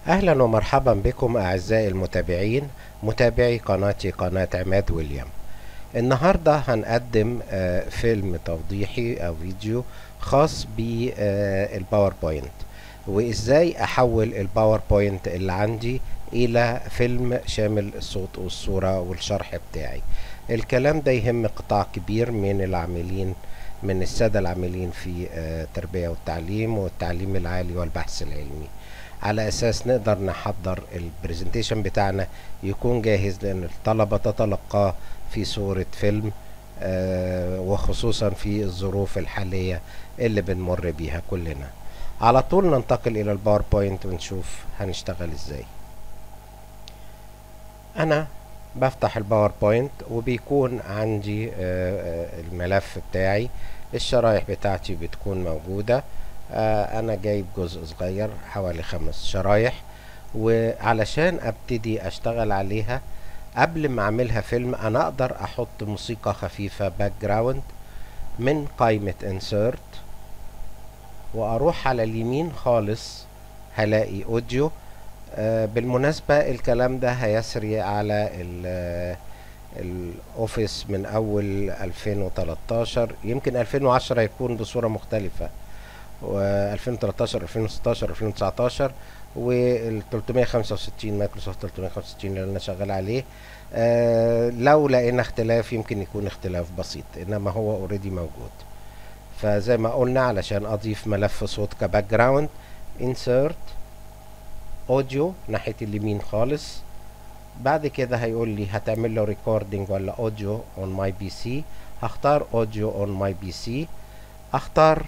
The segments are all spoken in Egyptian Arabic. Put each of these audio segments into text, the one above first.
أهلا ومرحبا بكم أعزائي المتابعين متابعي قناتي قناة عماد ويليام النهاردة هنقدم آه، فيلم توضيحي أو فيديو خاص بالباوربوينت وإزاي أحول الباوربوينت اللي عندي إلى فيلم شامل الصوت والصورة والشرح بتاعي الكلام ده يهم قطاع كبير من العاملين من السادة العاملين في آه، التربية والتعليم والتعليم العالي والبحث العلمي على اساس نقدر نحضر البرزنتيشن بتاعنا يكون جاهز لان الطلبة تتلقاه في صورة فيلم آه وخصوصا في الظروف الحالية اللي بنمر بيها كلنا على طول ننتقل الى الباوربوينت ونشوف هنشتغل ازاي انا بفتح الباوربوينت وبيكون عندي آه آه الملف بتاعي الشرايح بتاعتي بتكون موجودة آه انا جايب جزء صغير حوالي خمس شرايح وعلشان ابتدي اشتغل عليها قبل ما اعملها فيلم انا اقدر احط موسيقى خفيفة باك جراوند من قائمة insert واروح على اليمين خالص هلاقي اوديو آه بالمناسبة الكلام ده هيسري على الاوفيس من اول 2013 يمكن 2010 يكون بصورة مختلفة و2013 2016 2019 وال 365 مايكروسوفت 365 اللي انا شغال عليه آه لو لقينا اختلاف يمكن يكون اختلاف بسيط انما هو اوريدي موجود فزي ما قلنا علشان اضيف ملف صوت كباك جراوند insert اوديو ناحية اليمين خالص بعد كده هيقول لي هتعمل له ريكوردنج ولا اوديو اون ماي بي سي هختار اوديو اون ماي بي سي اختار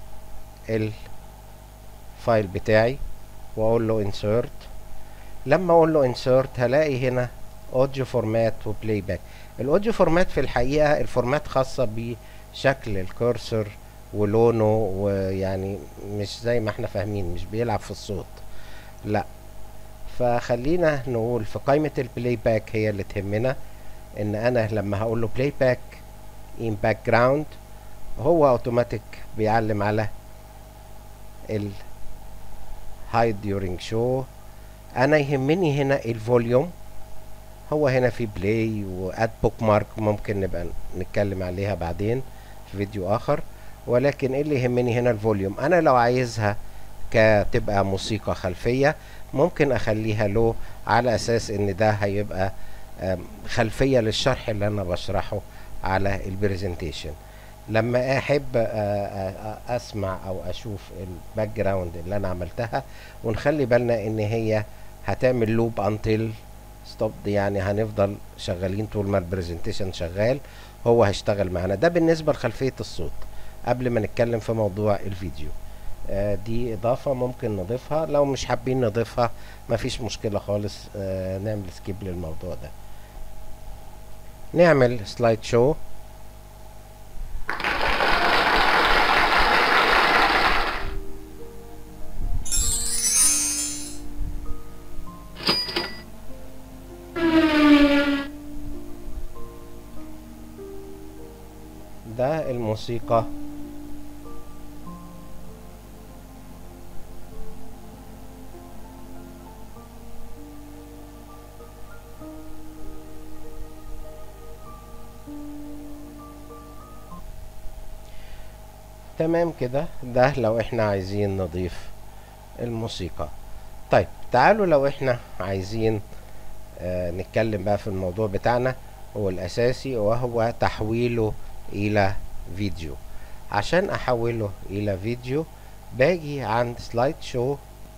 الفايل بتاعي واقول له insert لما اقول له insert هلاقي هنا اوديو فورمات وبلاي باك الاوديو فورمات في الحقيقه الفورمات خاصه بشكل الكورسور ولونه ويعني مش زي ما احنا فاهمين مش بيلعب في الصوت لا فخلينا نقول في قائمة البلاي باك هي اللي تهمنا ان انا لما هقول له بلاي باك ان باك جراوند هو اوتوماتيك بيعلم على ال hide during show انا يهمني هنا الفوليوم هو هنا في بلاي واد بوك مارك ممكن نبقى نتكلم عليها بعدين في فيديو اخر ولكن اللي يهمني هنا الفوليوم انا لو عايزها كتبقى موسيقى خلفية ممكن اخليها لو على اساس ان ده هيبقى خلفية للشرح اللي انا بشرحه على البرزنتيشن لما احب اسمع او اشوف الباك جراوند اللي انا عملتها ونخلي بالنا ان هي هتعمل لوب انتل ستوب يعني هنفضل شغالين طول ما البرزنتيشن شغال هو هيشتغل معانا ده بالنسبه لخلفيه الصوت قبل ما نتكلم في موضوع الفيديو آه دي اضافه ممكن نضيفها لو مش حابين نضيفها مفيش مشكله خالص آه نعمل سكيب للموضوع ده نعمل سلايد شو ده الموسيقى تمام كده ده لو احنا عايزين نضيف الموسيقى طيب تعالوا لو احنا عايزين آه نتكلم بقى في الموضوع بتاعنا هو الاساسي وهو تحويله الى فيديو عشان احوله الى فيديو باجي عند سلايد شو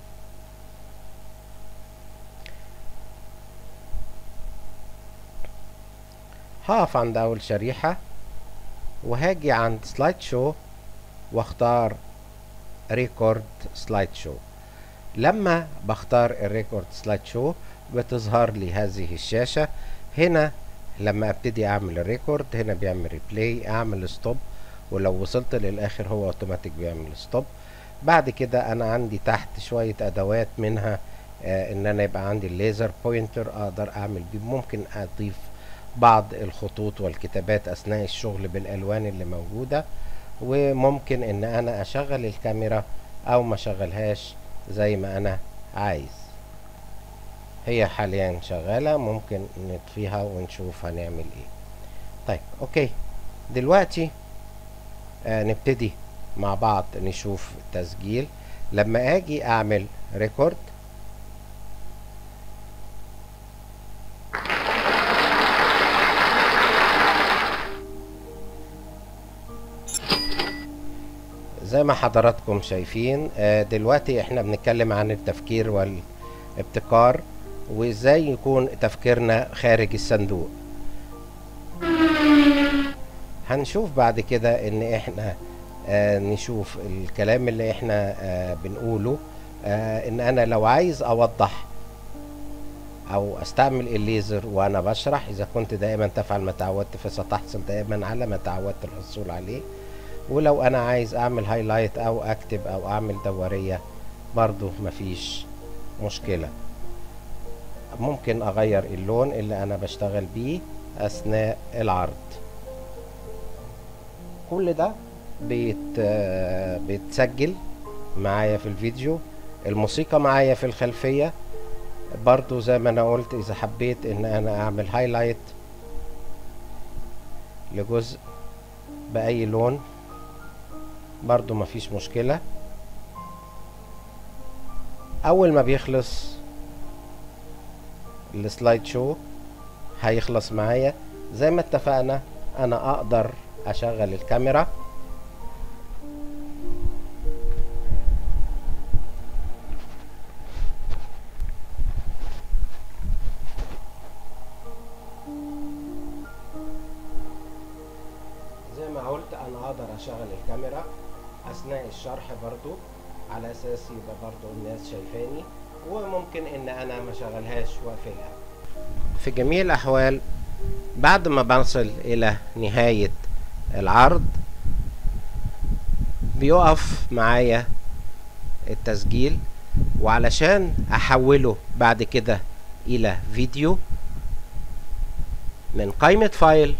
هقف عند اول شريحة وهاجي عند سلايد شو واختار ريكورد سلايد شو لما بختار الريكورد سلايد شو بتظهر لي هذه الشاشة هنا لما ابتدي اعمل الريكورد هنا بيعمل ريبلاي اعمل ستوب ولو وصلت للاخر هو اوتوماتيك بيعمل ستوب بعد كده انا عندي تحت شوية ادوات منها آه ان انا يبقى عندي الليزر بوينتر اقدر اعمل بيه ممكن اضيف بعض الخطوط والكتابات اثناء الشغل بالالوان اللي موجودة وممكن ان انا اشغل الكاميرا او ما اشغلهاش زي ما انا عايز هي حاليا شغالة ممكن نطفيها ونشوف هنعمل ايه طيب اوكي دلوقتي آه نبتدي مع بعض نشوف التسجيل لما اجي اعمل ريكورد زي ما حضراتكم شايفين آه دلوقتي احنا بنتكلم عن التفكير والابتكار وازاي يكون تفكيرنا خارج الصندوق هنشوف بعد كده ان احنا آه نشوف الكلام اللي احنا آه بنقوله آه ان انا لو عايز اوضح او استعمل الليزر وانا بشرح اذا كنت دائما تفعل ما تعودت فستحصل دائما على ما تعودت الحصول عليه ولو انا عايز اعمل هايلايت او اكتب او اعمل دورية برضو مفيش مشكلة ممكن اغير اللون اللي انا بشتغل بيه اثناء العرض كل ده بيت بيتسجل معايا في الفيديو الموسيقى معايا في الخلفية برضو زي ما انا قلت اذا حبيت ان انا اعمل هايلايت لجزء باي لون برضو مفيش مشكلة اول ما بيخلص السلايد شو هيخلص معايا زي ما اتفقنا انا اقدر اشغل الكاميرا زي ما قلت انا اقدر اشغل الكاميرا اثناء الشرح برضو على اساس يبقى برضو الناس شايفاني وممكن ان انا ما شغلهاش واقفلها في جميع الاحوال بعد ما بنصل الى نهاية العرض بيقف معايا التسجيل وعلشان احوله بعد كده الى فيديو من قائمة فايل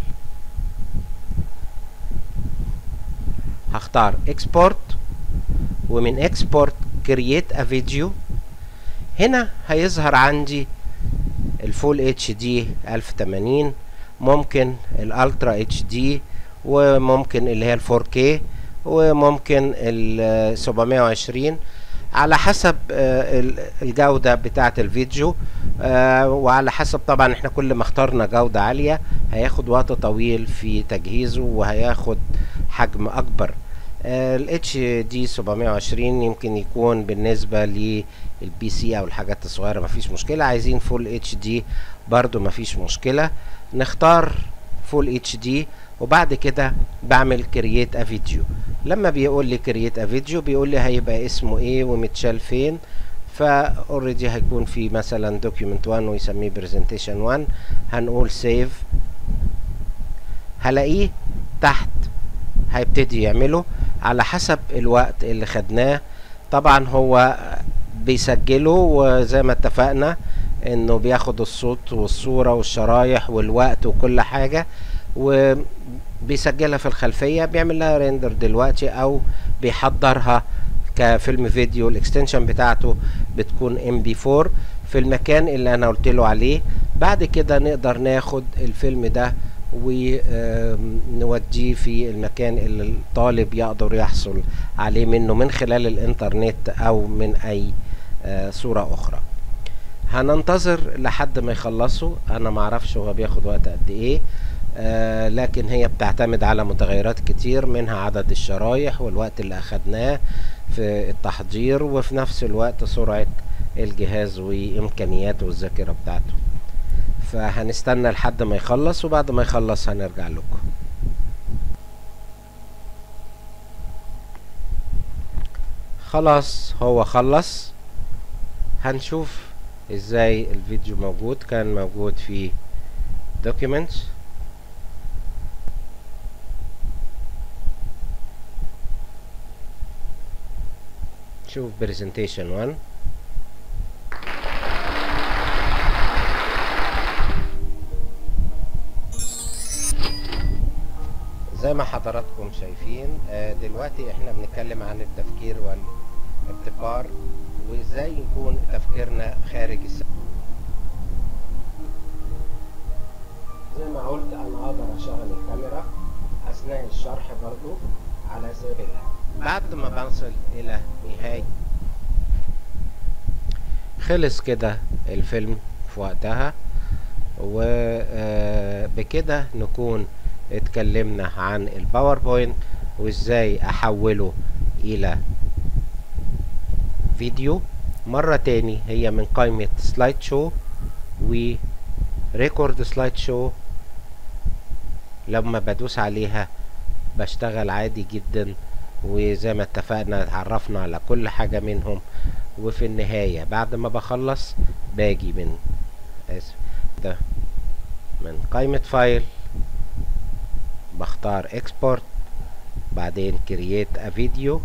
هختار اكسبورت ومن اكسبورت كرييت ا فيديو هنا هيظهر عندي الفول اتش دي 1080 ممكن الالترا اتش دي وممكن اللي هي ال 4K وممكن ال 720 على حسب الجودة بتاعة الفيديو وعلى حسب طبعا احنا كل ما اخترنا جودة عالية هياخد وقت طويل في تجهيزه وهياخد حجم اكبر ال HD 720 يمكن يكون بالنسبة للبي سي او الحاجات الصغيرة مفيش مشكلة عايزين فول اتش دي برضو مفيش مشكلة نختار فول اتش دي وبعد كده بعمل كرييت ا فيديو لما بيقول لي كرييت ا فيديو بيقول لي هيبقى اسمه ايه ومتشال فين فا اوريدي هيكون في مثلا دوكيومنت 1 ويسميه برزنتيشن 1 هنقول سيف هلاقيه تحت هيبتدي يعمله على حسب الوقت اللي خدناه طبعا هو بيسجله وزي ما اتفقنا انه بياخد الصوت والصورة والشرايح والوقت وكل حاجة وبيسجلها في الخلفية بيعمل لها ريندر دلوقتي او بيحضرها كفيلم فيديو الاكستنشن بتاعته بتكون ام بي 4 في المكان اللي انا قلت له عليه بعد كده نقدر ناخد الفيلم ده ونوديه في المكان اللي الطالب يقدر يحصل عليه منه من خلال الانترنت او من اي صورة اخرى هننتظر لحد ما يخلصوا انا معرفش هو بياخد وقت قد ايه آه لكن هي بتعتمد على متغيرات كتير منها عدد الشرايح والوقت اللي اخدناه في التحضير وفي نفس الوقت سرعة الجهاز وامكانياته والذاكرة بتاعته فهنستنى لحد ما يخلص وبعد ما يخلص هنرجع لكم خلاص هو خلص هنشوف ازاي الفيديو موجود كان موجود في documents شوف presentation 1 زي ما حضراتكم شايفين آه دلوقتي احنا بنتكلم عن التفكير والابتكار وازاي يكون تفكيرنا خارج الصندوق زي ما قلت انا اقدر اشغل الكاميرا اثناء الشرح برضو على سبيل بعد ما بنصل الى نهاية خلص كده الفيلم في وقتها وبكده نكون اتكلمنا عن الباوربوينت وازاي احوله الى فيديو مرة تاني هي من قائمة سلايد شو وريكورد سلايد شو لما بدوس عليها بشتغل عادي جدا وزي ما اتفقنا اتعرفنا على كل حاجة منهم وفي النهاية بعد ما بخلص باجي من اسف ده من قائمة فايل بختار اكسبورت بعدين كرييت ا فيديو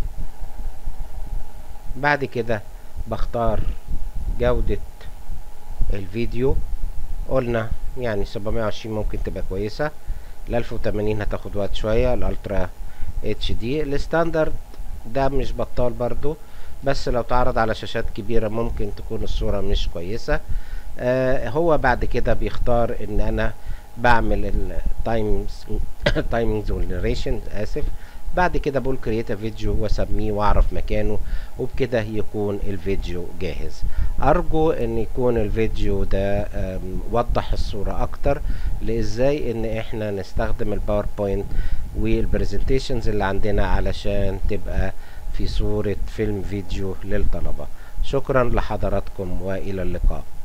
بعد كده بختار جودة الفيديو قلنا يعني 720 ممكن تبقى كويسة ال 1080 هتاخد وقت شوية الالترا اتش دي الستاندرد ده مش بطال برضو بس لو تعرض على شاشات كبيرة ممكن تكون الصورة مش كويسة آه هو بعد كده بيختار ان انا بعمل التايمز تايمينج جنريشن اسف بعد كده بقول كرييت فيديو واسميه واعرف مكانه وبكده يكون الفيديو جاهز ارجو ان يكون الفيديو ده وضح الصورة اكتر لازاي ان احنا نستخدم الباوربوينت والبرزنتيشنز اللي عندنا علشان تبقى في صورة فيلم فيديو للطلبة شكرا لحضراتكم والى اللقاء